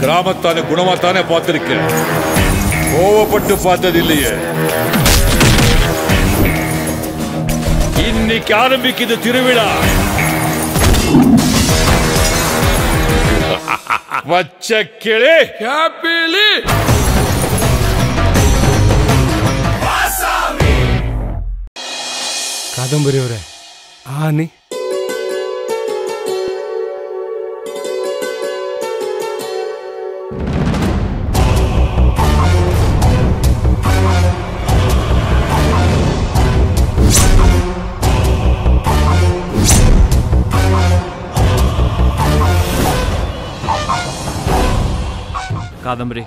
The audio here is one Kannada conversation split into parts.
கிராமத்தானே குணமாத்தானே பார்த்திருக்கேன் கோவப்பட்டு பார்த்ததில்லையே இன்னைக்கு ஆரம்பிக்குது திருவிழா வச்ச கிளே ஹாப்பிலி ಕಾದಂಬರಿ ಅವರೇ ಆನಿ ಕಾದಂಬರಿ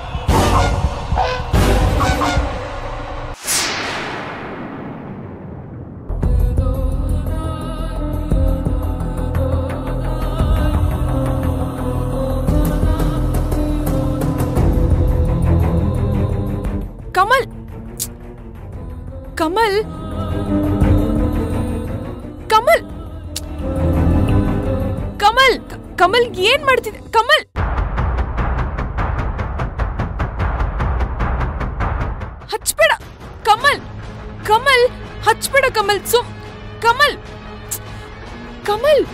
ಕಮಲ್ ಕಮಲ್ ಕಮಲ್ ಕಮಲ್ ಕ- ಕಮಲ್ ಏನ್ ಮಾಡ್ತಿದ್ದೆ ಕಮಲ್ ಹಚ್ಬೇಡ ಕಮಲ್ ಕಮಲ್ ಹಚ್ಬೇಡ ಕಮಲ್ ಸುಮ್ ಕಮಲ್ ಕಮಲ್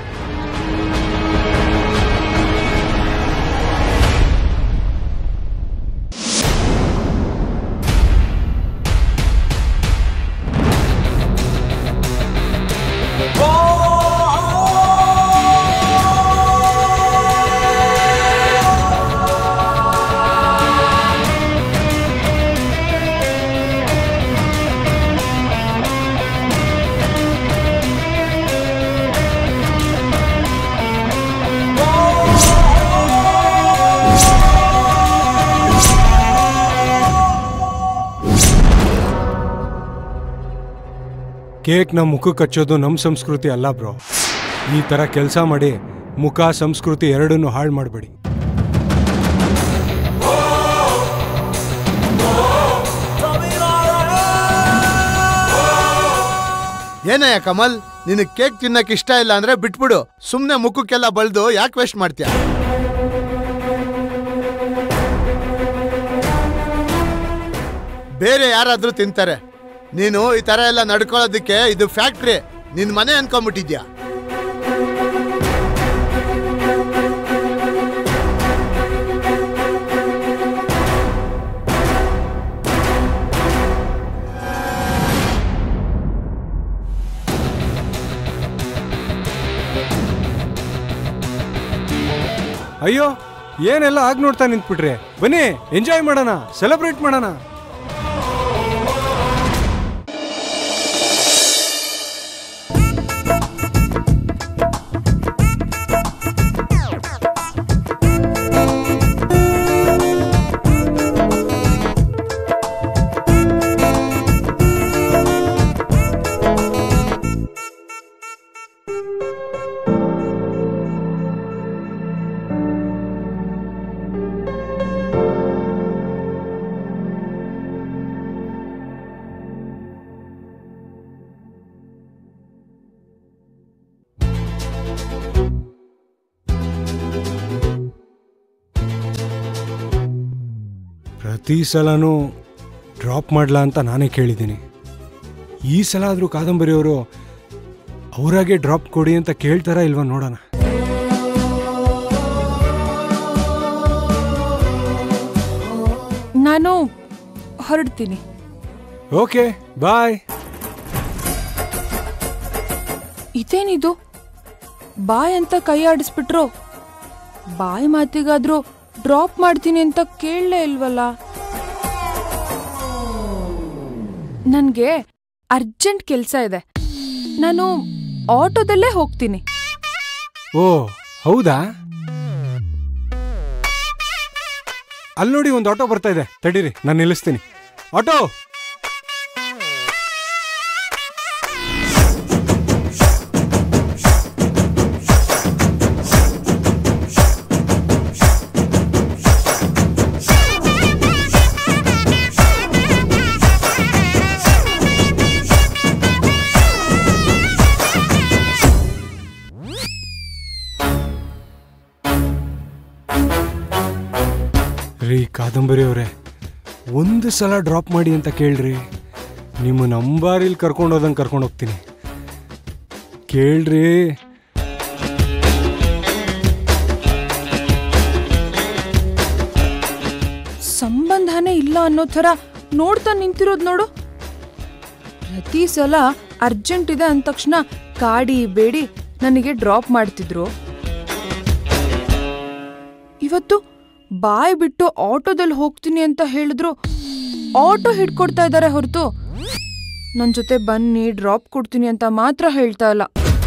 ಕೇಕ್ನ ಮುಖಕ್ಕೆ ಹಚ್ಚೋದು ನಮ್ಮ ಸಂಸ್ಕೃತಿ ಅಲ್ಲ ಬ್ರೋ ಈ ಥರ ಕೆಲಸ ಮಾಡಿ ಮುಖ ಸಂಸ್ಕೃತಿ ಎರಡನ್ನೂ ಹಾಳು ಮಾಡಬೇಡಿ ಏನಯ್ಯ ಕಮಲ್ ನಿನಗೆ ಕೇಕ್ ತಿನ್ನಕ್ ಇಷ್ಟ ಇಲ್ಲ ಅಂದ್ರೆ ಬಿಟ್ಬಿಡು ಸುಮ್ನೆ ಮುಖಕ್ಕೆಲ್ಲ ಬಳ್ದು ಯಾಕೆ ವೇಸ್ಟ್ ಮಾಡ್ತೀಯ ಬೇರೆ ಯಾರಾದ್ರೂ ತಿಂತಾರೆ ನೀನು ಈ ತರ ಎಲ್ಲ ನಡ್ಕೊಳ್ಳೋದಕ್ಕೆ ಇದು ಫ್ಯಾಕ್ಟ್ರಿ ನಿನ್ ಮನೆ ಅನ್ಕೊಂಬಿಟ್ಟಿದ್ಯಾ ಅಯ್ಯೋ ಏನೆಲ್ಲ ಆಗ್ ನೋಡ್ತಾ ನಿಂತ್ಬಿಟ್ರೆ ಬನ್ನಿ ಎಂಜಾಯ್ ಮಾಡೋಣ ಸೆಲೆಬ್ರೇಟ್ ಮಾಡೋಣ ಪ್ರತಿ ಸಲನೂ ಡ್ರಾಪ್ ಮಾಡ್ಲಾ ಅಂತ ನಾನೇ ಕೇಳಿದ್ದೀನಿ ಈ ಸಲ ಆದರೂ ಕಾದಂಬರಿಯವರು ಅವರಾಗೆ ಡ್ರಾಪ್ ಕೊಡಿ ಅಂತ ಕೇಳ್ತಾರಾ ಇಲ್ವಾ ನೋಡೋಣ ನಾನು ಹೊರಡ್ತೀನಿ ಓಕೆ ಬಾಯ್ ಇದೇನಿದು ಬಾಯ್ ಅಂತ ಕೈ ಆಡಿಸ್ಬಿಟ್ರು ಬಾಯ್ ಮಾತಿಗಾದ್ರೂ ಡ್ರಾಪ್ ಮಾಡ್ತೀನಿ ಅಂತ ಕೇಳಲೇ ಇಲ್ವಲ್ಲ ನನಗೆ ಅರ್ಜೆಂಟ್ ಕೆಲಸ ಇದೆ ನಾನು ಆಟೋದಲ್ಲೇ ಹೋಗ್ತೀನಿ ಓ ಹೌದಾ ಅಲ್ಲಿ ನೋಡಿ ಒಂದು ಆಟೋ ಬರ್ತಾ ಇದೆ ತಡೀರಿ ನಾನು ನಿಲ್ಲಿಸ್ತೀನಿ ಆಟೋ ರೀ ಕಾದಂಬರಿ ಅವರೇ ಒಂದು ಸಲ ಡ್ರಾಪ್ ಮಾಡಿ ಅಂತ ಕೇಳ್ರಿ ನಿಮ್ಮ ನಂಬಾರಿಲ್ ಕರ್ಕೊಂಡು ಹೋದಂಗೆ ಕರ್ಕೊಂಡು ಹೋಗ್ತೀನಿ ಕೇಳ್ರಿ ಸಂಬಂಧನೇ ಇಲ್ಲ ಅನ್ನೋ ಥರ ನೋಡ್ತಾ ನಿಂತಿರೋದು ನೋಡು ಪ್ರತಿ ಸಲ ಅರ್ಜೆಂಟ್ ಇದೆ ಅಂದ ತಕ್ಷಣ ಕಾಡಿ ಬೇಡಿ ನನಗೆ ಡ್ರಾಪ್ ಮಾಡ್ತಿದ್ರು ಇವತ್ತು ಬಾಯ್ ಬಿಟ್ಟು ಆಟೋದಲ್ಲಿ ಹೋಗ್ತೀನಿ ಅಂತ ಹೇಳಿದ್ರು ಆಟೋ ಹಿಡ್ಕೊಡ್ತಾ ಇದ್ದಾರೆ ಹೊರತು ನನ್ನ ಜೊತೆ ಬನ್ನಿ ಡ್ರಾಪ್ ಕೊಡ್ತೀನಿ ಅಂತ ಮಾತ್ರ ಹೇಳ್ತಾ ಇಲ್ಲ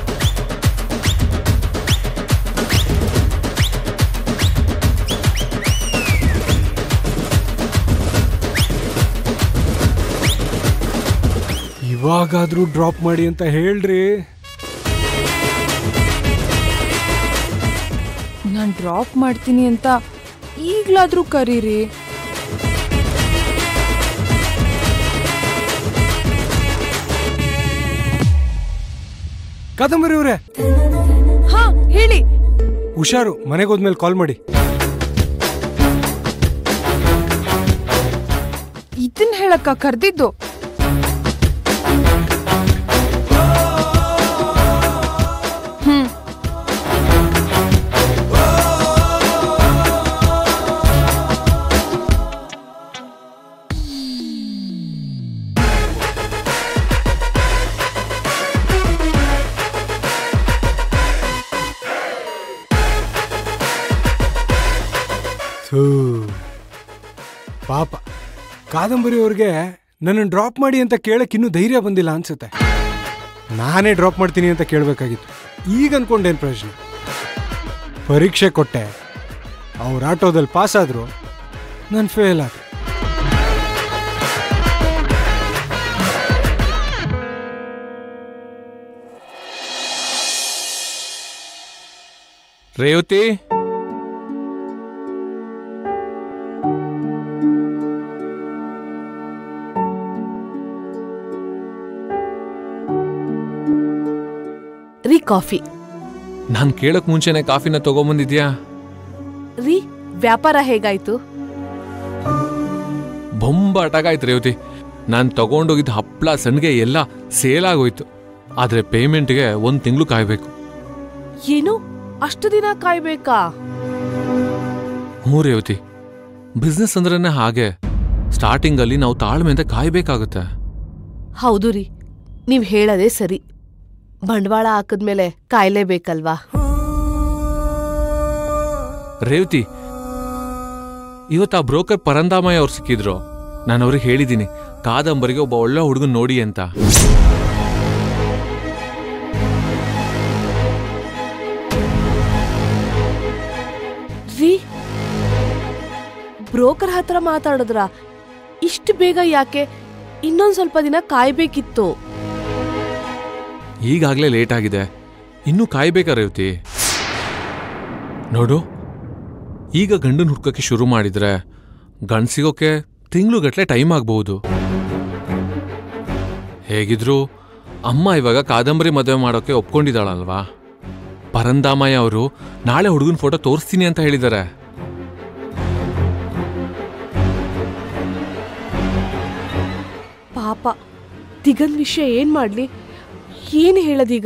ಇವಾಗಾದ್ರೂ ಡ್ರಾಪ್ ಮಾಡಿ ಅಂತ ಹೇಳ್ರಿ ನಾನು ಡ್ರಾಪ್ ಮಾಡ್ತೀನಿ ಅಂತ ಈಗ್ಲಾದ್ರೂ ಕರೀರಿ ಕಾದಂಬರಿ ಅವರೇ ಹಾ ಹೇಳಿ ಹುಷಾರು ಮನೆಗೆ ಹೋದ್ಮೇಲೆ ಕಾಲ್ ಮಾಡಿ ಇದನ್ ಹೇಳಕ್ಕ ಕರ್ದಿದ್ದು ಹ್ಮ್ ಥೂ ಪಾಪ ಕಾದಂಬರಿ ಅವ್ರಿಗೆ ನನ್ನನ್ನು ಡ್ರಾಪ್ ಮಾಡಿ ಅಂತ ಕೇಳಕ್ಕೆ ಇನ್ನೂ ಧೈರ್ಯ ಬಂದಿಲ್ಲ ಅನ್ಸುತ್ತೆ ನಾನೇ ಡ್ರಾಪ್ ಮಾಡ್ತೀನಿ ಅಂತ ಕೇಳಬೇಕಾಗಿತ್ತು ಈಗ ಅನ್ಕೊಂಡೇನು ಪ್ರಯೋಜನ ಪರೀಕ್ಷೆ ಕೊಟ್ಟೆ ಅವ್ರ ಆಟೋದಲ್ಲಿ ಪಾಸ್ ಆದರು ನಾನು ಫೇಲ್ ಆದೆ ರೇವತಿ ರೀ ಕಾಫಿ ನಾನ್ ಕೇಳಕ್ ಮುಂಚೆನೆ ಕಾಫಿನ ತಗೊಂಬಂದಿದ್ಯಾ ರೀ ವ್ಯಾಪಾರ ಹೇಗಾಯ್ತು ಬೊಂಬಾಟಾಗಾಯ್ತು ರೇವತಿ ನಾನು ತಗೊಂಡೋಗಿದ್ದ ಹಪ್ಳ ಸಣ್ಗೆ ಎಲ್ಲ ಸೇಲ್ ಆಗೋಯ್ತು ಆದ್ರೆ ಪೇಮೆಂಟ್ಗೆ ಒಂದ್ ತಿಂಗಳು ಕಾಯ್ಬೇಕು ಏನು ಅಷ್ಟು ದಿನ ಕಾಯ್ಬೇಕಾ ಹ್ಞೂ ರೇವತಿ ಬಿಸ್ನೆಸ್ ಅಂದ್ರೇನೆ ಹಾಗೆ ಸ್ಟಾರ್ಟಿಂಗಲ್ಲಿ ನಾವು ತಾಳ್ಮೆಯಿಂದ ಕಾಯ್ಬೇಕಾಗುತ್ತೆ ಹೌದು ರೀ ನೀವ್ ಹೇಳೋದೇ ಸರಿ ಬಂಡವಾಳ ಹಾಕಿದ್ಮೇಲೆ ಕಾಯ್ಲೇಬೇಕಲ್ವಾ ರೇವತಿ ಇವತ್ತು ಆ ಬ್ರೋಕರ್ ಪರಂದಾಮಯ್ಯ ಅವ್ರು ಸಿಕ್ಕಿದ್ರು ನಾನು ಅವ್ರಿಗೆ ಹೇಳಿದ್ದೀನಿ ಕಾದಂಬರಿಗೆ ಒಬ್ಬ ಒಳ್ಳೆ ಹುಡುಗನ್ ನೋಡಿ ಅಂತ ರೀ ಬ್ರೋಕರ್ ಹತ್ರ ಮಾತಾಡಿದ್ರ ಇಷ್ಟು ಬೇಗ ಯಾಕೆ ಇನ್ನೊಂದ್ ಸ್ವಲ್ಪ ದಿನ ಕಾಯ್ಬೇಕಿತ್ತು ಈಗಾಗಲೇ ಲೇಟ್ ಆಗಿದೆ ಇನ್ನೂ ಕಾಯ್ಬೇಕಾ ರೇವತಿ ನೋಡು ಈಗ ಗಂಡನ್ ಹುಡ್ಕಕ್ಕೆ ಶುರು ಮಾಡಿದ್ರೆ ಗಂಡ್ ಸಿಗೋಕೆ ತಿಂಗ್ಳುಗಟ್ಲೆ ಟೈಮ್ ಆಗ್ಬಹುದು ಹೇಗಿದ್ರು ಅಮ್ಮ ಇವಾಗ ಕಾದಂಬರಿ ಮದುವೆ ಮಾಡೋಕೆ ಒಪ್ಕೊಂಡಿದ್ದಾಳಲ್ವಾ ಪರಂದಾಮಯ್ಯ ಅವರು ನಾಳೆ ಹುಡುಗನ ಫೋಟೋ ತೋರಿಸ್ತೀನಿ ಅಂತ ಹೇಳಿದ್ದಾರೆ ಪಾಪ ದಿಗನ್ ವಿಷಯ ಏನ್ ಮಾಡ್ಲಿ ಏನ್ ಹೇಳದೀಗ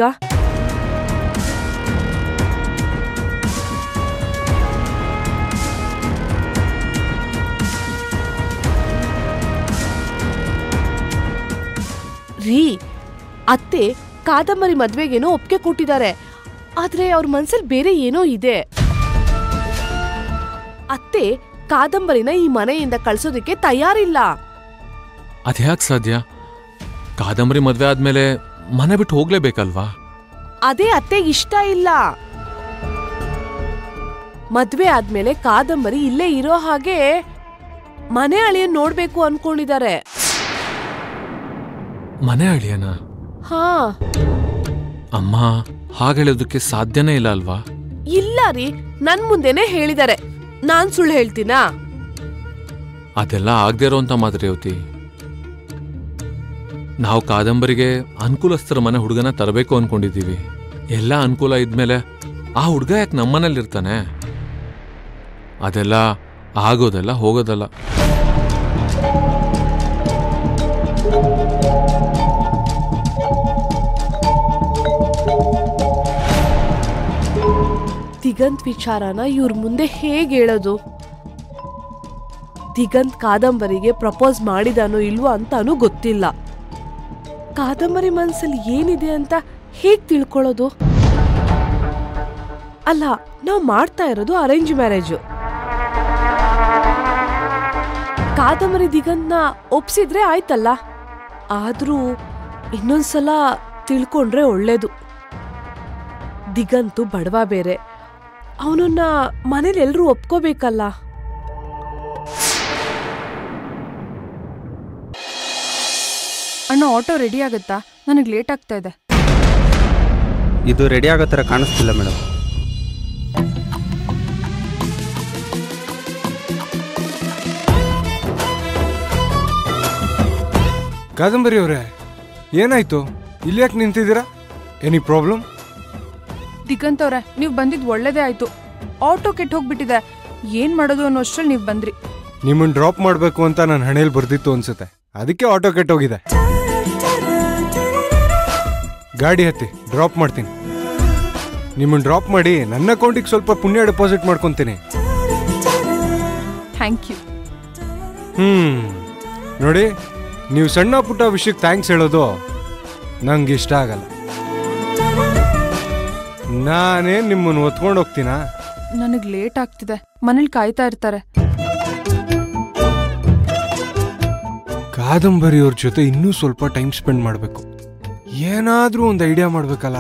ರೀ ಅತ್ತೆ ಕಾದಂಬರಿ ಮದ್ವೆಗೇನೋ ಒಪ್ಪಿಗೆ ಕೊಟ್ಟಿದ್ದಾರೆ ಆದ್ರೆ ಅವ್ರ ಮನ್ಸಲ್ಲಿ ಬೇರೆ ಏನೋ ಇದೆ ಅತ್ತೆ ಕಾದಂಬರಿನ ಈ ಮನೆಯಿಂದ ಕಳ್ಸೋದಕ್ಕೆ ತಯಾರಿಲ್ಲ ಅದ್ಯಾಕ್ ಸಾಧ್ಯ ಕಾದಂಬರಿ ಮದ್ವೆ ಆದ್ಮೇಲೆ ಮನೆ ಬಿಟ್ಟು ಹೋಗ್ಲೇಬೇಕಲ್ವಾ ಅದೇ ಅತ್ತೆಗೆ ಇಷ್ಟ ಇಲ್ಲ ಮದ್ವೆ ಆದ್ಮೇಲೆ ಕಾದಂಬರಿ ಇಲ್ಲೇ ಇರೋ ಹಾಗೆ ಮನೆ ಅಳಿಯನ್ ನೋಡ್ಬೇಕು ಅನ್ಕೊಂಡಿದ್ದಾರೆ ಮನೆ ಅಳಿಯನ ಹಾ ಅಮ್ಮ ಹಾಗೇಳೋದಕ್ಕೆ ಸಾಧ್ಯನೇ ಇಲ್ಲ ಅಲ್ವಾ ಇಲ್ಲ ರೀ ನನ್ ಮುಂದೆನೆ ಹೇಳಿದ್ದಾರೆ ನಾನ್ ಸುಳ್ಳು ಹೇಳ್ತೀನಾ ಅದೆಲ್ಲ ಆಗದೆ ಇರೋಂಥ ಮಾತು ರೇವತಿ ನಾವು ಕಾದಂಬರಿಗೆ ಅನುಕೂಲಸ್ಥರ ಮನೆ ಹುಡುಗನ ತರಬೇಕು ಅನ್ಕೊಂಡಿದ್ದೀವಿ ಎಲ್ಲ ಅನುಕೂಲ ಇದ್ಮೇಲೆ ಆ ಹುಡುಗ ಯಾಕೆ ನಮ್ಮನೇಲಿರ್ತಾನೆ ಅದೆಲ್ಲ ಆಗೋದಲ್ಲ ಹೋಗೋದಲ್ಲ ದಿಗಂತ್ ವಿಚಾರನ ಇವ್ರ ಮುಂದೆ ಹೇಗೆ ಹೇಳೋದು ದಿಗಂತ್ ಕಾದಂಬರಿಗೆ ಪ್ರಪೋಸ್ ಮಾಡಿದಾನೋ ಇಲ್ವೋ ಅಂತಾನೂ ಗೊತ್ತಿಲ್ಲ ಕಾದಂಬರಿ ಮನ್ಸಲ್ಲಿ ಏನಿದೆ ಅಂತ ಹೇಗ್ ತಿಳ್ಕೊಳ್ಳೋದು ಅಲ್ಲ ನಾವು ಮಾಡ್ತಾ ಇರೋದು ಅರೇಂಜ್ ಮ್ಯಾರೇಜು ಕಾದಂಬರಿ ದಿಗಂತ್ನ ಒಪ್ಸಿದ್ರೆ ಆಯ್ತಲ್ಲ ಆದ್ರೂ ಇನ್ನೊಂದ್ಸಲ ತಿಳ್ಕೊಂಡ್ರೆ ಒಳ್ಳೇದು ದಿಗಂತು ಬಡವ ಬೇರೆ ಅವನನ್ನ ಮನೇಲಿ ಎಲ್ರೂ ಒಪ್ಕೋಬೇಕಲ್ಲ ಅಣ್ಣ ಆಟೋ ರೆಡಿ ಆಗುತ್ತಾ ನನಗೆ ಲೇಟ್ ಆಗ್ತಾ ಇದೆ ಇದು ರೆಡಿ ಆಗೋ ಥರ ಕಾಣಿಸ್ತಿಲ್ಲ ಮೇಡಮ್ ಕಾದಂಬರಿ ಅವರೇ ಏನಾಯ್ತು ಇಲ್ಲಿ ಯಾಕೆ ನಿಂತಿದ್ದೀರಾ ಎನಿ ಪ್ರಾಬ್ಲಮ್ ದಿಗಂತ್ ಅವ್ರೆ ನೀವು ಬಂದಿದ್ದು ಒಳ್ಳೇದೇ ಆಯ್ತು ಆಟೋ ಕೆಟ್ಟ ಹೋಗ್ಬಿಟ್ಟಿದೆ ಏನ್ ಮಾಡೋದು ಅನ್ನೋ ಅಷ್ಟ್ರಲ್ಲಿ ನೀವು ಬಂದ್ರಿ ನಿಮ್ಮನ್ನ ಡ್ರಾಪ್ ಮಾಡಬೇಕು ಅಂತ ನನ್ನ ಹಣೆಯಲ್ಲಿ ಬರ್ದಿತ್ತು ಅನ್ಸುತ್ತೆ ಅದಕ್ಕೆ ಆಟೋ ಕೆಟ್ಟೋಗಿದೆ ಗಾಡಿ ಹತ್ತಿ ಡ್ರಾಪ್ ಮಾಡ್ತೀನಿ ನಿಮ್ಮನ್ನ ಡ್ರಾಪ್ ಮಾಡಿ ನನ್ನ ಅಕೌಂಟಿಗೆ ಸ್ವಲ್ಪ ಪುಣ್ಯ ಡೆಪಾಸಿಟ್ ಮಾಡ್ಕೊತೀನಿ ಥ್ಯಾಂಕ್ ಯು ಹ್ಮ್ ನೋಡಿ ನೀವು ಸಣ್ಣ ಪುಟ್ಟ ವಿಷಯಕ್ಕೆ ಥ್ಯಾಂಕ್ಸ್ ಹೇಳೋದು ನಂಗೆ ಇಷ್ಟ ಆಗಲ್ಲ ನಾನೇ ನಿಮ್ಮನ್ನು ಒತ್ಕೊಂಡು ಹೋಗ್ತೀನಾ ನನಗೆ ಲೇಟ್ ಆಗ್ತಿದೆ ಮನೇಲಿ ಕಾಯ್ತಾ ಇರ್ತಾರೆ ಕಾದಂಬರಿಯವ್ರ ಜೊತೆ ಇನ್ನೂ ಸ್ವಲ್ಪ ಟೈಮ್ ಸ್ಪೆಂಡ್ ಮಾಡಬೇಕು ಏನಾದ್ರೂ ಒಂದು ಐಡಿಯಾ ಮಾಡ್ಬೇಕಲ್ಲ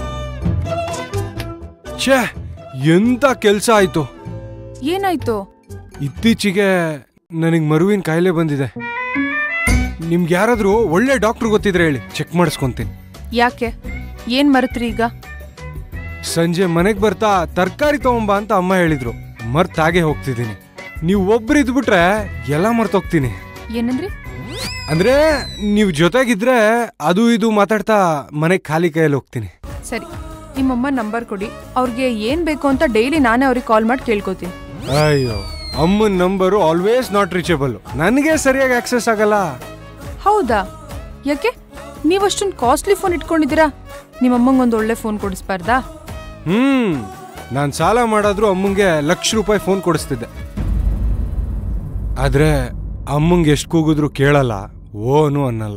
ಛೇ ಎಂತ ಕೆಲಸ ಆಯ್ತು ಏನಾಯ್ತು ಇತ್ತೀಚೆಗೆ ನನಗೆ ಮರುವಿನ ಕಾಯಿಲೆ ಬಂದಿದೆ ನಿಮ್ಗೆ ಯಾರಾದ್ರೂ ಒಳ್ಳೆ ಡಾಕ್ಟರ್ ಗೊತ್ತಿದ್ರೆ ಹೇಳಿ ಚೆಕ್ ಮಾಡಿಸ್ಕೊಂತೀನಿ ಯಾಕೆ ಏನ್ ಮರೆತ್ರಿ ಈಗ ಸಂಜೆ ಮನೆಗೆ ಬರ್ತಾ ತರಕಾರಿ ತಗೊಂಬಾ ಅಂತ ಅಮ್ಮ ಹೇಳಿದ್ರು ಮರ್ತಾಗೆ ಹೋಗ್ತಿದ್ದೀನಿ ನೀವು ಒಬ್ರು ಇದ್ಬಿಟ್ರೆ ಎಲ್ಲ ಮರ್ತೋಗ್ತೀನಿ ಏನಂದ್ರಿ ಅಂದ್ರೆ ನೀವು ಜೊತೆಗಿದ್ರೆ ಅದು ಇದು ಮಾತಾಡ್ತಾ ಮನೆಗೆ ಖಾಲಿ ಕೈಯಲ್ಲಿ ಹೋಗ್ತೀನಿ ಸರಿ ನಿಮ್ಮಮ್ಮ ನಂಬರ್ ಕೊಡಿ ಅವ್ರಿಗೆ ಏನ್ ಬೇಕು ಅಂತ ಡೈಲಿ ನಾನೇ ಅವ್ರಿಗೆ ಕಾಲ್ ಮಾಡಿ ಕೇಳ್ಕೊತೀನಿ ಅಯ್ಯೋ ಅಮ್ಮನ ನಂಬರು ಆಲ್ವೇಸ್ ನಾಟ್ ರೀಚೇಬಲ್ ನನಗೆ ಸರಿಯಾಗಿ ಆಕ್ಸೆಸ್ ಆಗಲ್ಲ ಹೌದಾ ಯಾಕೆ ನೀವಷ್ಟೊಂದು ಕಾಸ್ಟ್ಲಿ ಫೋನ್ ಇಟ್ಕೊಂಡಿದ್ದೀರಾ ನಿಮ್ಮಮ್ಮಂಗೆ ಒಂದು ಒಳ್ಳೆ ಫೋನ್ ಕೊಡಿಸ್ಬಾರ್ದಾ ಹ್ಮ್ ನಾನು ಸಾಲ ಮಾಡಾದ್ರೂ ಅಮ್ಮಂಗೆ ಲಕ್ಷ ರೂಪಾಯಿ ಫೋನ್ ಕೊಡಿಸ್ತಿದ್ದೆ ಆದ್ರೆ ಅಮ್ಮಂಗೆ ಎಷ್ಟು ಕೂಗಿದ್ರು ಕೇಳಲ್ಲ ಓನು ಅನ್ನಲ್ಲ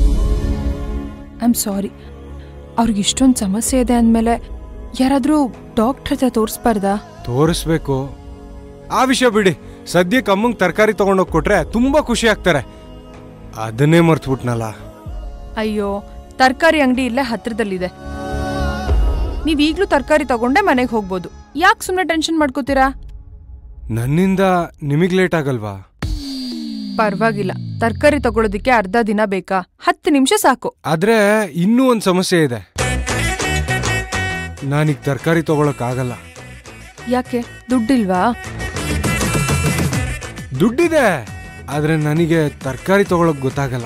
ಐ ಆಮ್ ಸಾರಿ ಅವ್ರಿಗೆ ಇಷ್ಟೊಂದು ಸಮಸ್ಯೆ ಇದೆ ಅಂದಮೇಲೆ ಯಾರಾದರೂ ಡಾಕ್ಟ್ರ್ ಹತ್ರ ತೋರಿಸ್ಬಾರ್ದಾ ತೋರಿಸ್ಬೇಕು ಆ ವಿಷಯ ಬಿಡಿ ಸದ್ಯಕ್ಕೆ ಅಮ್ಮಂಗೆ ತರಕಾರಿ ತಗೊಂಡೋಗಿ ಕೊಟ್ರೆ ತುಂಬಾ ಖುಷಿ ಆಗ್ತಾರೆ ಅದನ್ನೇ ಮರ್ತ್ಬಿಟ್ನಲ್ಲ ಅಯ್ಯೋ ತರಕಾರಿ ಅಂಗಡಿ ಇಲ್ಲೇ ಹತ್ರದಲ್ಲಿದೆ ನೀವು ಈಗಲೂ ತರಕಾರಿ ತಗೊಂಡೆ ಮನೆಗೆ ಹೋಗ್ಬೋದು ಯಾಕೆ ಸುಮ್ಮನೆ ಟೆನ್ಷನ್ ಮಾಡ್ಕೋತೀರಾ ನನ್ನಿಂದ ನಿಮಗೆ ಲೇಟ್ ಆಗಲ್ವಾ ಪರವಾಗಿಲ್ಲ ತರಕಾರಿ ತಗೊಳ್ಳೋದಕ್ಕೆ ಅರ್ಧ ದಿನ ಬೇಕಾ ಹತ್ತು ನಿಮಿಷ ಸಾಕು ಆದ್ರೆ ಇನ್ನೂ ಒಂದು ಸಮಸ್ಯೆ ಇದೆ ನಾನೀಗ ತರಕಾರಿ ತಗೊಳಕ್ಕಾಗಲ್ಲ ಯಾಕೆ ದುಡ್ಡಿಲ್ವಾ ದುಡ್ಡಿದೆ ಆದ್ರೆ ನನಗೆ ತರಕಾರಿ ತಗೊಳಕ್ ಗೊತ್ತಾಗಲ್ಲ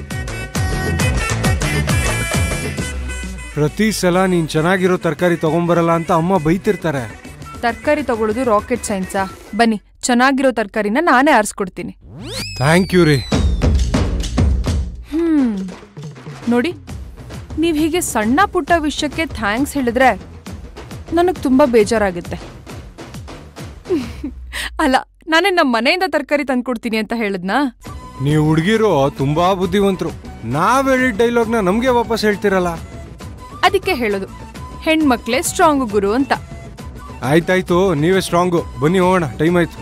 ಪ್ರತಿ ಸಲ ನೀನ್ ಚೆನ್ನಾಗಿರೋ ತರಕಾರಿ ತಗೊಂಬರಲ್ಲ ಅಂತ ಅಮ್ಮ ಬೈತಿರ್ತಾರೆ ತರಕಾರಿ ತಗೊಳ್ಳೋದು ರಾಕೆಟ್ ಸೈನ್ಸಾ ಬನ್ನಿ ಚೆನ್ನಾಗಿರೋ ತರಕಾರಿನ ನಾನೇ ಆರಿಸ್ಕೊಡ್ತೀನಿ ಥ್ಯಾಂಕ್ ಯು ರೀ ಹ್ಮ್ ನೋಡಿ ನೀವು ಹೀಗೆ ಸಣ್ಣ ಪುಟ್ಟ ವಿಷಯಕ್ಕೆ ಥ್ಯಾಂಕ್ಸ್ ಹೇಳಿದ್ರೆ ನನಗೆ ತುಂಬ ಬೇಜಾರಾಗುತ್ತೆ ಅಲ್ಲ ನಾನೇ ನಮ್ಮ ಮನೆಯಿಂದ ತರಕಾರಿ ತಂದ್ಕೊಡ್ತೀನಿ ಅಂತ ಹೇಳಿದ್ನಾ ನೀವು ಹುಡುಗಿರು ತುಂಬಾ ಬುದ್ಧಿವಂತರು ನಾವ್ ಹೇಳಿದ ಡೈಲಾಗ್ನ ನಮ್ಗೆ ವಾಪಸ್ ಹೇಳ್ತಿರಲ್ಲ ಅದಕ್ಕೆ ಹೇಳೋದು ಹೆಣ್ಮಕ್ಳೇ ಸ್ಟ್ರಾಂಗ್ ಗುರು ಅಂತ ಆಯ್ತಾಯ್ತು ನೀವೇ ಸ್ಟ್ರಾಂಗು ಬನ್ನಿ ಹೋಗೋಣ ಟೈಮ್ ಆಯ್ತು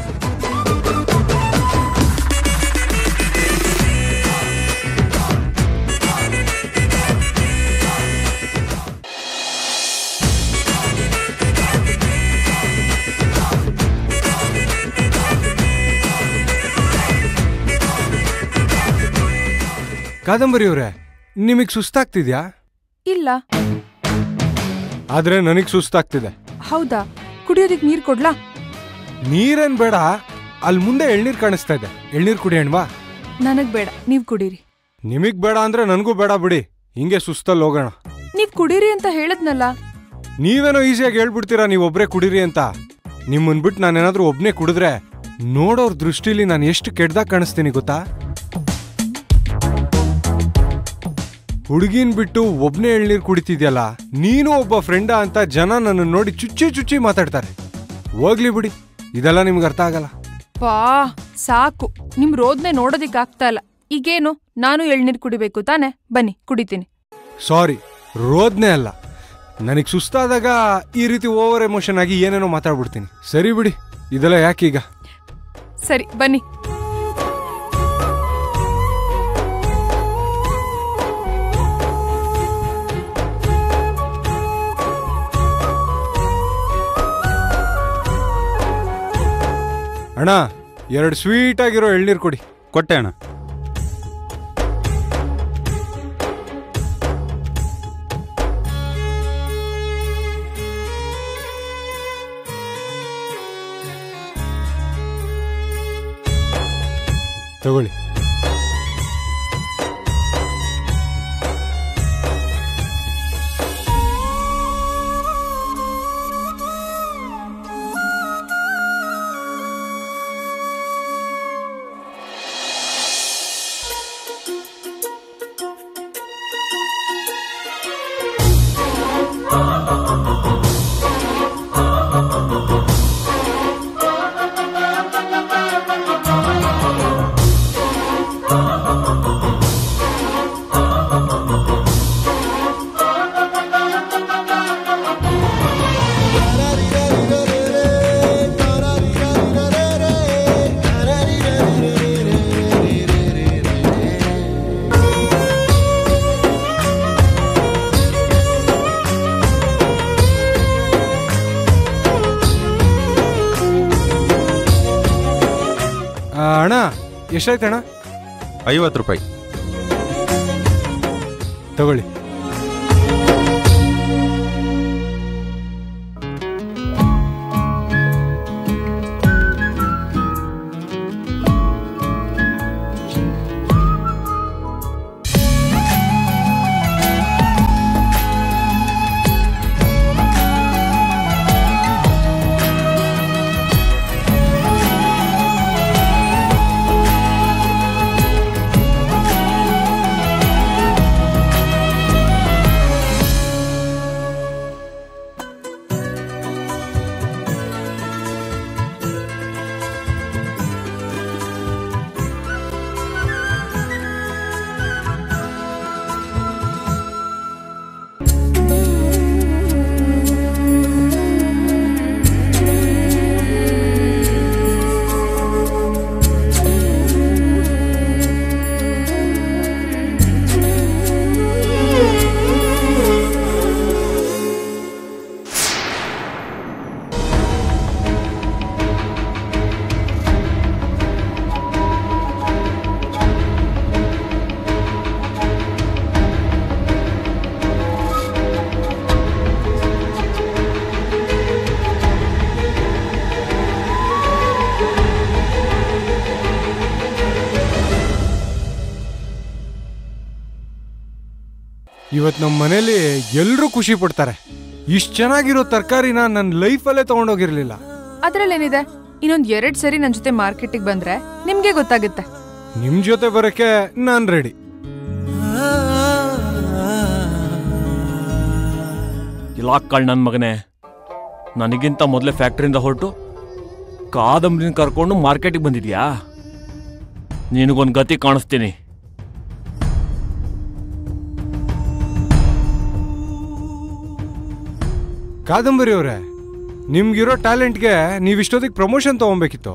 ಕಾದಂಬರಿ ಅವರೇ ನಿಮಗೆ ಸುಸ್ತಾಗ್ತಿದ್ಯಾ ಇಲ್ಲ ಆದ್ರೆ ನನಗೆ ಸುಸ್ತಾಗ್ತಿದೆ ಹೌದಾ ಕುಡಿಯೋದಕ್ಕೆ ನೀರು ಕೊಡ್ಲಾ ನೀರೇನ್ ಬೇಡ ಅಲ್ಲಿ ಮುಂದೆ ಎಳ್ನೀರ್ ಕಾಣಿಸ್ತಾ ಇದೆ ಎಳ್ನೀರ್ ಕುಡಿಯೋಣವಾ ನನಗ್ ಬೇಡ ನೀವ್ ಕುಡೀರಿ ನಿಮಗ್ ಬೇಡ ಅಂದ್ರೆ ನನಗೂ ಬೇಡ ಬಿಡಿ ಹಿಂಗೆ ಸುಸ್ತಲ್ಲಿ ಹೋಗೋಣ ನೀವ್ ಕುಡೀರಿ ಅಂತ ಹೇಳದ್ನಲ್ಲ ನೀವೇನೋ ಈಸಿಯಾಗಿ ಹೇಳ್ಬಿಡ್ತೀರಾ ನೀವು ಒಬ್ರೇ ಕುಡೀರಿ ಅಂತ ನಿಮ್ಮನ್ ಬಿಟ್ಟು ನಾನೇನಾದ್ರೂ ಒಬ್ನೇ ಕುಡಿದ್ರೆ ನೋಡೋರ್ ದೃಷ್ಟಿಲಿ ನಾನು ಎಷ್ಟು ಕೆಡ್ದಾಗ ಕಾಣಿಸ್ತೀನಿ ಗೊತ್ತಾ ಹುಡುಗಿನ್ ಬಿಟ್ಟು ಒಬ್ನೇ ಎಳ್ನೀರ್ ಕುಡಿತಿದ್ಯಲ್ಲ ನೀನು ಒಬ್ಬ ಫ್ರೆಂಡ ಅಂತ ಜನ ನನ್ನ ನೋಡಿ ಚುಚ್ಚಿ ಚುಚ್ಚಿ ಮಾತಾಡ್ತಾರೆ ಹೋಗ್ಲಿ ಬಿಡಿ ಇದೆಲ್ಲ ನಿಮ್ಗೆ ಅರ್ಥ ಆಗಲ್ಲ ಪಾ ಸಾಕು ನಿಮ್ ರೋದ್ನೆ ನೋಡೋದಿಕ್ ಆಗ್ತಾ ಇಲ್ಲ ಈಗೇನು ನಾನು ಎಳ್ನೀರ್ ಕುಡಿಬೇಕು ತಾನೆ ಬನ್ನಿ ಕುಡಿತೀನಿ ಸಾರಿ ರೋದ್ನೆ ಅಲ್ಲ ನನಗೆ ಸುಸ್ತಾದಾಗ ಈ ರೀತಿ ಓವರ್ ಎಮೋಷನ್ ಆಗಿ ಏನೇನೋ ಮಾತಾಡ್ಬಿಡ್ತೀನಿ ಸರಿ ಬಿಡಿ ಇದೆಲ್ಲ ಯಾಕೀಗ ಸರಿ ಬನ್ನಿ ಅಣ್ಣ ಎರಡು ಸ್ವೀಟ್ ಆಗಿರೋ ಎಳ್ನೀರು ಕೊಡಿ ಕೊಟ್ಟೆ ಅಣ್ಣ ತಗೊಳ್ಳಿ ಆ, ಅಣ್ಣ ಎಷ್ಟಾಯ್ತಣ್ಣ ಐವತ್ತು ರೂಪಾಯಿ ತಗೊಳ್ಳಿ ಇವತ್ತು ನಮ್ಮ ಮನೇಲಿ ಎಲ್ಲರೂ ಖುಷಿ ಪಡ್ತಾರೆ ಇಷ್ಟು ಚೆನ್ನಾಗಿರೋ ತರಕಾರಿನ ನನ್ನ ಲೈಫಲ್ಲೇ ತಗೊಂಡೋಗಿರ್ಲಿಲ್ಲ ಅದ್ರಲ್ಲೇನಿದೆ ಇನ್ನೊಂದ್ ಎರಡ್ ಸರಿ ನನ್ ಜೊತೆ ಮಾರ್ಕೆಟಿಗೆ ಬಂದ್ರೆ ನಿಮ್ಗೆ ಗೊತ್ತಾಗುತ್ತೆ ನಿಮ್ ಜೊತೆ ಬರೋಕ್ಕೆ ನಾನು ರೆಡಿ ಇಲಾಕ್ಕಳ್ ನನ್ನ ಮಗನೇ ನನಗಿಂತ ಮೊದಲೇ ಫ್ಯಾಕ್ಟ್ರಿಯಿಂದ ಹೊರಟು ಕಾದಂಬರಿನ ಕರ್ಕೊಂಡು ಮಾರ್ಕೆಟಿಗೆ ಬಂದಿದ್ಯಾ ನಿನಗೊಂದು ಗತಿ ಕಾಣಿಸ್ತೀನಿ ಕಾದಂಬರಿ ಅವರೇ ನಿಮ್ಗಿರೋ ಟ್ಯಾಲೆಂಟ್ಗೆ ನೀವು ಇಷ್ಟೊತ್ತಿಗೆ ಪ್ರಮೋಷನ್ ತಗೊಬೇಕಿತ್ತು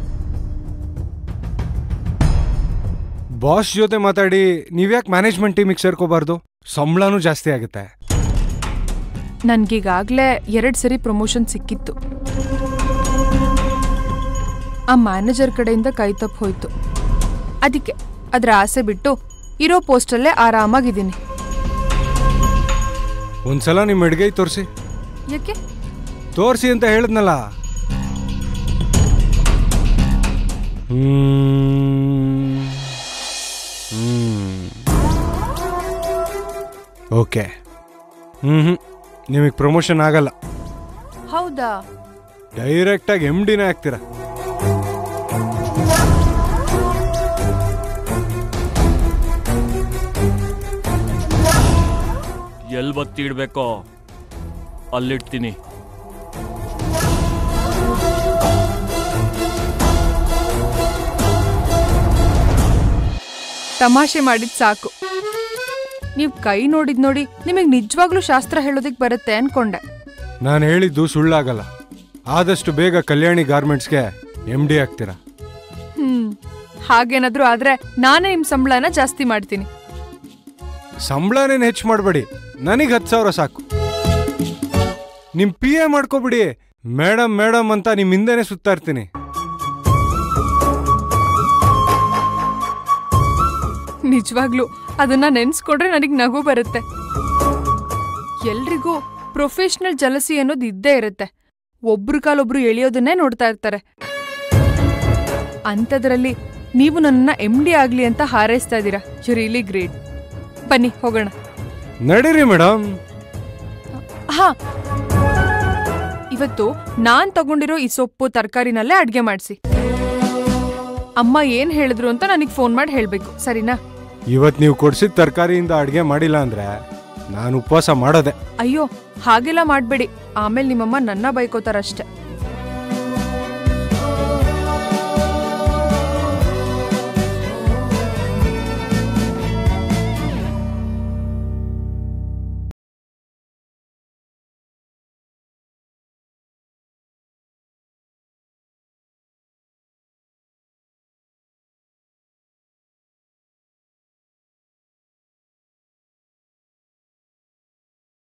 ಬಾಸ್ ಜೊತೆ ಮಾತಾಡಿ ನೀವ್ಯಾಕೆ ಮ್ಯಾನೇಜ್ಮೆಂಟ್ ಟೀಮಿಗೆ ಸೇರ್ಕೋಬಾರ್ದು ಸಂಬಳನೂ ಜಾಸ್ತಿ ಆಗುತ್ತೆ ನನ್ಗೀಗಾಗ್ಲೇ ಎರಡ್ ಸರಿ ಪ್ರಮೋಷನ್ ಸಿಕ್ಕಿತ್ತು ಆ ಮ್ಯಾನೇಜರ್ ಕಡೆಯಿಂದ ಕೈ ತಪ್ಪು ಹೋಯ್ತು ಅದಕ್ಕೆ ಅದ್ರ ಆಸೆ ಬಿಟ್ಟು ಇರೋ ಪೋಸ್ಟಲ್ಲೇ ಆರಾಮಾಗಿದ್ದೀನಿ ಒಂದ್ಸಲ ನಿಮ್ಮ ಎಡ್ಗೈ ತೋರಿಸಿ ಯಾಕೆ ತೋರಿಸಿ ಅಂತ ಹೇಳಿದ್ನಲ್ಲ ಓಕೆ ಹ್ಮ್ ಹ್ಮ್ ನಿಮಗೆ ಪ್ರಮೋಷನ್ ಆಗಲ್ಲ ಹೌದಾ ಡೈರೆಕ್ಟಾಗಿ ಎಮ್ ಡಿನೇ ಆಗ್ತೀರಾ ಎಲ್ಲಿ ಬತ್ತಿ ಇಡ್ಬೇಕೋ ಅಲ್ಲಿಡ್ತೀನಿ ತಮಾಷೆ ಮಾಡಿದ್ ಸಾಕು ನೀವ್ ಕೈ ನೋಡಿದ್ ನೋಡಿ ನಿಮಗ್ ನಿಜವಾಗ್ಲೂ ಶಾಸ್ತ್ರ ಹೇಳೋದಿಕ್ ಬರುತ್ತೆ ಅನ್ಕೊಂಡೆ ನಾನು ಹೇಳಿದ್ದು ಸುಳ್ಳಾಗಲ್ಲ ಆದಷ್ಟು ಬೇಗ ಕಲ್ಯಾಣಿ ಗಾರ್ಮೆಂಟ್ಸ್ಗೆ ಎಮ್ ಡಿ ಆಗ್ತೀರಾ ಹ್ಮ್ ಹಾಗೇನಾದ್ರೂ ಆದ್ರೆ ನಾನೇ ನಿಮ್ ಸಂಬಳನ ಜಾಸ್ತಿ ಮಾಡ್ತೀನಿ ಸಂಬಳನೇನು ಹೆಚ್ಚು ಮಾಡಬೇಡಿ ನನಗೆ ಹತ್ತು ಸಾವಿರ ಸಾಕು ನಿಮ್ ಪಿ ಎ ಮಾಡ್ಕೋಬಿಡಿ ಮೇಡಮ್ ಮೇಡಮ್ ಅಂತ ನಿಮ್ ಹಿಂದೆನೆ ಸುತ್ತಾ ಇರ್ತೀನಿ ನಿಜವಾಗ್ಲೂ ಅದನ್ನ ನೆನ್ಸ್ಕೊಂಡ್ರೆ ನನಗ್ ನಗು ಬರುತ್ತೆ ಎಲ್ರಿಗೂ ಪ್ರೊಫೆಷನಲ್ ಜಲಸಿ ಅನ್ನೋದು ಇದ್ದೇ ಇರುತ್ತೆ ಒಬ್ರು ಕಾಲೊಬ್ರು ಎಳಿಯೋದನ್ನೇ ನೋಡ್ತಾ ಇರ್ತಾರೆ ಅಂಥದ್ರಲ್ಲಿ ನೀವು ನನ್ನನ್ನ ಎಮ್ ಡಿ ಆಗ್ಲಿ ಅಂತ ಹಾರೈಸ್ತಾ ಇದ್ದೀರಾ ಯು ರಿಯಲಿ ಗ್ರೇಟ್ ಬನ್ನಿ ಹೋಗೋಣ ನಡೀರಿ ಮೇಡಮ್ ಹಾ ಇವತ್ತು ನಾನ್ ತಗೊಂಡಿರೋ ಈ ಸೊಪ್ಪು ತರಕಾರಿನಲ್ಲೇ ಅಡ್ಗೆ ಮಾಡಿಸಿ ಅಮ್ಮ ಏನ್ ಹೇಳಿದ್ರು ಅಂತ ನನಗೆ ಫೋನ್ ಮಾಡಿ ಹೇಳ್ಬೇಕು ಸರಿನಾ ಇವತ್ತು ನೀವು ಕೊಡ್ಸಿದ ತರಕಾರಿಯಿಂದ ಅಡುಗೆ ಮಾಡಿಲ್ಲ ಅಂದ್ರೆ ನಾನು ಉಪವಾಸ ಮಾಡೋದೆ ಅಯ್ಯೋ ಹಾಗೆಲ್ಲ ಮಾಡ್ಬೇಡಿ ಆಮೇಲೆ ನಿಮ್ಮಮ್ಮ ನನ್ನ ಬೈಕೋತಾರಷ್ಟೆ